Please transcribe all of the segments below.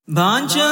బాంచా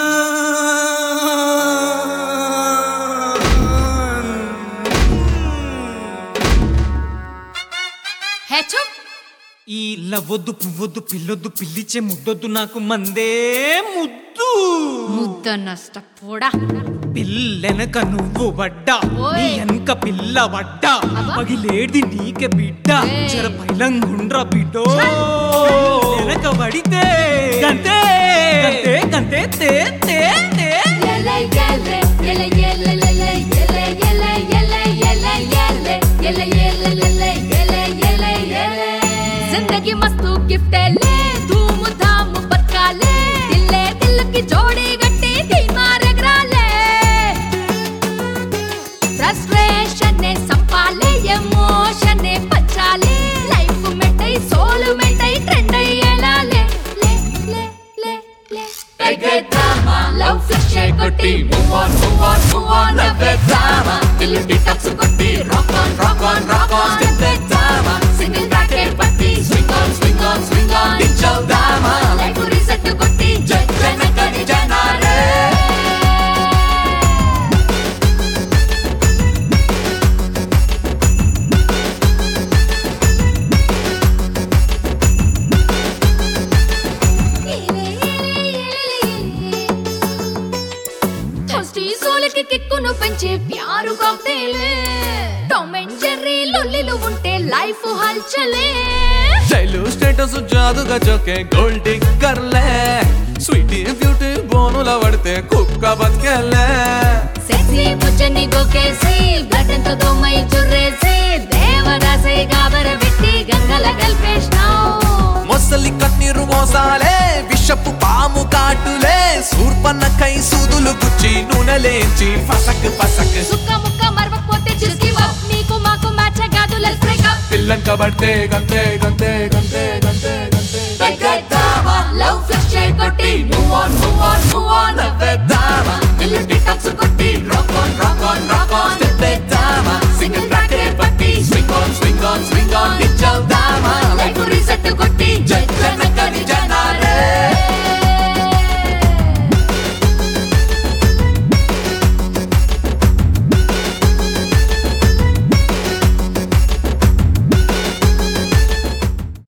హే చూప్ ఈ లవ్వొద్దు పువ్వొద్దు పిల్లొద్దు పిల్లిచ్చే ముద్దొద్దు నాకు మందే ముద్దు ముద్ద నష్టపోడా పిల్లెనక నువ్వు వడ్డా ఓయ్. నీ వెనక పిల్ల వడ్డా అబ్బా. పగిలేడి నీకే బిడ్డ ఏయ్. చెర పైలంగుండ్ర బిడ్డో వెనక వడితే గంతే గంతే గంతే తే తే తే ఎలే ఎలే ఎలే ఎలే ఎలే ఎలే ఎలే ఎలే ఎలే ఎలే ఎలే ఎలే ఎలే ఎలే ఎలే जिंदगी मस्त गिफ्ट ले धूम धाम बरकाले दिले दिल की जोड़ी गट्टी थी मारे ग्राले फ्रस्ट्रेशन ने संभाले एमोशन ने बचाले लाइफ में टई सोल में टई ट्रेंड ये लाले ले ले ले ले Ege drama, love flash కొట్టి move on, move on, move on, love it drama. Till it taps కొట్టి rock on, rock on, rock on, step it drama. Single bracket పట్టి swing on, swing on, swing on, digital drama. Life reset కొట్టి జన జన గని జనారే. ఫస్టీ సోలకి కిక్కును పెంచే ప్యారు కాక్టైలే టామ్ అండ్ జెర్రీ లొల్లిలు ఉంటే లైఫ్ హల్చలే స్టైలు స్టేటస్ జాదుగా జోకే గోల్డ్ డిగ్గర్లే స్వీటీ బ్యూటీ బోనుల పడితే కుక్క బతికెళ్ళే సెక్సీ బుచ్చని గోకేసి గడ్డంతో దోమై చుర్రేసి దేవదాసై గాబర పెట్టి గంగల గల్పేసినావు మొసలి కన్నీరు మోసాలే విషపు పాము కాటులే సూర్పన్న కై సూదులు గుచ్చి నూనెలేంచి ఫసక్ ఫసక్ సుక్క ముక్క మరవకపోతే చిస్కి వప్ నీకు మాకు మ్యాచ్ కాదు లెట్స్ బ్రేక్ అప్ పిల్లని కబడితే గంతే గంతే గంతే గంతే గంతే లవ్ ఫ్లష్ కొట్టి మూవ్ ఆన్ మూవ్